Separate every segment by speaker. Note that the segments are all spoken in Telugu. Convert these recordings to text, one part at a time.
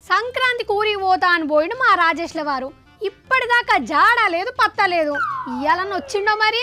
Speaker 1: సంక్రాంతికి ఊరికి పోతా అని పోయిండు మా రాజేష్ల వారు ఇప్పటిదాకా జాడ లేదు పత్త లేదు ఇయ్యాలని వచ్చిండో మరి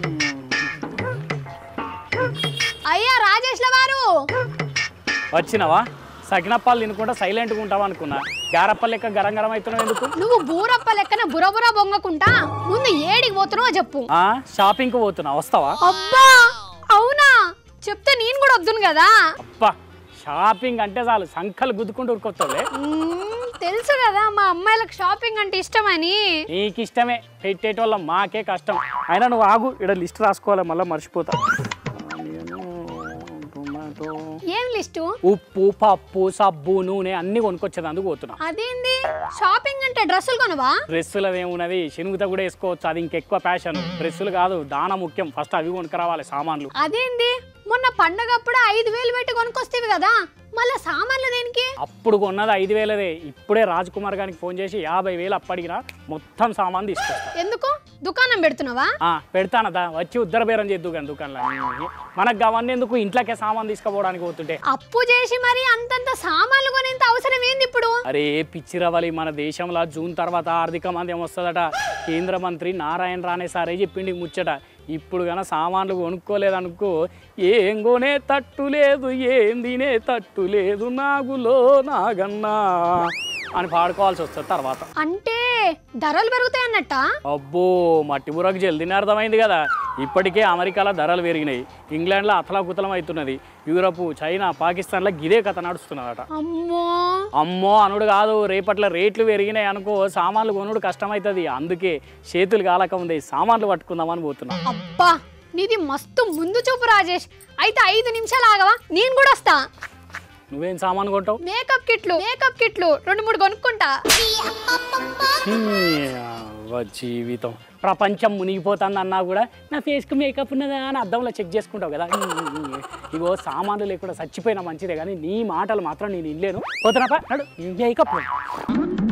Speaker 1: అయ్యా రాజేష్ల వారు
Speaker 2: వచ్చినావా సకినప్పాలు తినుకుంటా సైలెంట్గా ఉంటావా అనుకున్నా గారప్ప లెక్క గరం గరం అవుతున్నావు ఎందుకు
Speaker 1: నువ్వు బూరప్ప లెక్కన బురబుర బొంగకుంటా ముందు ఏడికి పోతున్నావో చెప్పు
Speaker 2: ఆ షాపింగ్కి పోతున్నా వస్తావా
Speaker 1: అబ్బా అవునా చెప్తే నేను కూడా వద్దును కదా
Speaker 2: అబ్బా షాపింగ్ అంటే చాలు సంఖలు గుద్దుకుంటూ ఉరుకొస్తావులే
Speaker 1: మ్మ్, తెలుసు కదా మా అమ్మాయిలకు షాపింగ్ అంటే ఇష్టమని
Speaker 2: నీకు ఇష్టమే పెట్టేటోళ్ళం మాకే కష్టం అయినా నువ్వు ఆగు ఇక్కడ లిస్ట్ రాసుకోవాలి మళ్ళీ మర్చిపోతా ఆనియను, టొమాటో
Speaker 1: ఏం లిస్టు
Speaker 2: ఉప్పు పప్పు సబ్బు నూనె అన్ని కొనుక్కొచ్చేది అందుకు పోతున్నా
Speaker 1: అదేంది షాపింగ్ అంటే డ్రెస్సులు కొనవా
Speaker 2: డ్రెస్సులు ఏమున్నది శనుగుత కూడా వేసుకోవచ్చు అది ఇంకెక్కువ ఫ్యాషన్ డ్రెస్సులు కాదు దాన ముఖ్యం ఫస్ట్ అవి కొనుక్కరావాలి సామాన్లు
Speaker 1: అదేంది మొన్న పండగప్పుడు ఐదు వేలు పెట్టి కొనుక్కొస్తేవి కదా మళ్ళా సామాన్లు దేనికి
Speaker 2: అప్పుడు కొన్నది ఐదు వేలదే ఇప్పుడే రాజ్ కుమార్ గారికి ఫోన్ చేసి యాభై వేలు అప్పడిగినా మొత్తం సామాన్ తీసుకొస్తా
Speaker 1: ఎందుకు దుకాణం పెడుతున్నావా
Speaker 2: ఆ, పెడతానదా వచ్చి ఉద్దర బేరం చేద్దు కానీ దుకాణంలో మనకు అవన్నీ ఎందుకు ఇంట్లోకే సామాన్ తీసుకుపోవడానికి పోతుంటే
Speaker 1: అప్పు చేసి మరి అంతంత సామాన్లు కొనేంత అవసరం ఏంది ఇప్పుడు
Speaker 2: అరే పిచ్చి రవలి మన దేశంలో జూన్ తర్వాత ఆర్థిక మాంద్యం వస్తుందట కేంద్ర మంత్రి నారాయణ రానే సారే చెప్పిండి ఈ ముచ్చట ఇప్పుడు గన సామాన్లు కొనుక్కోలేదనుకో ఏం కొనే తట్టు లేదు ఏం తినే తట్టు లేదు నాగులో నాగన్నా అని పాడుకోవాల్సి వస్తుంది తర్వాత
Speaker 1: అంటే ధరలు పెరుగుతాయి అన్నట్ట
Speaker 2: అబ్బో మట్టి బుర్రకు జల్దీనే అర్థమైంది కదా ఇప్పటికే అమెరికాలో ధరలు పెరిగినాయి ఇంగ్లాండ్లో అతలాకుతలం అవుతున్నది యూరప్ చైనా పాకిస్తాన్లో గిదే కథ నడుస్తున్నదట
Speaker 1: అమ్మో
Speaker 2: అమ్మో అనుడు కాదు రేపట్ల రేట్లు పెరిగినాయి అనుకో సామాన్లు కొనుడు కష్టమవుతుంది అందుకే చేతులు కాలక ఉంది సామాన్లు పట్టుకుందామని పోతున్నా
Speaker 1: అబ్బా నీది మస్తు ముందు చూపు రాజేష్ అయితే ఐదు నిమిషాలు ఆగవా నేను కూడా వస్తా
Speaker 2: నువ్వేం సామాన్ కొంటావు
Speaker 1: మేకప్ కిట్లు మేకప్ కిట్లు రెండు మూడు కొనుక్కుంటా
Speaker 2: అవ్వ జీవితం ప్రపంచం మునిగిపోతుంది అన్నా కూడా నా ఫేస్కి మేకప్ ఉన్నదా అని అద్దంలో చెక్ చేసుకుంటావు కదా ఇగో సామాన్లు లేకుండా చచ్చిపోయినా మంచిదే కానీ నీ మాటలు మాత్రం నేను ఇల్లేను పోతున్నా నడు మేకప్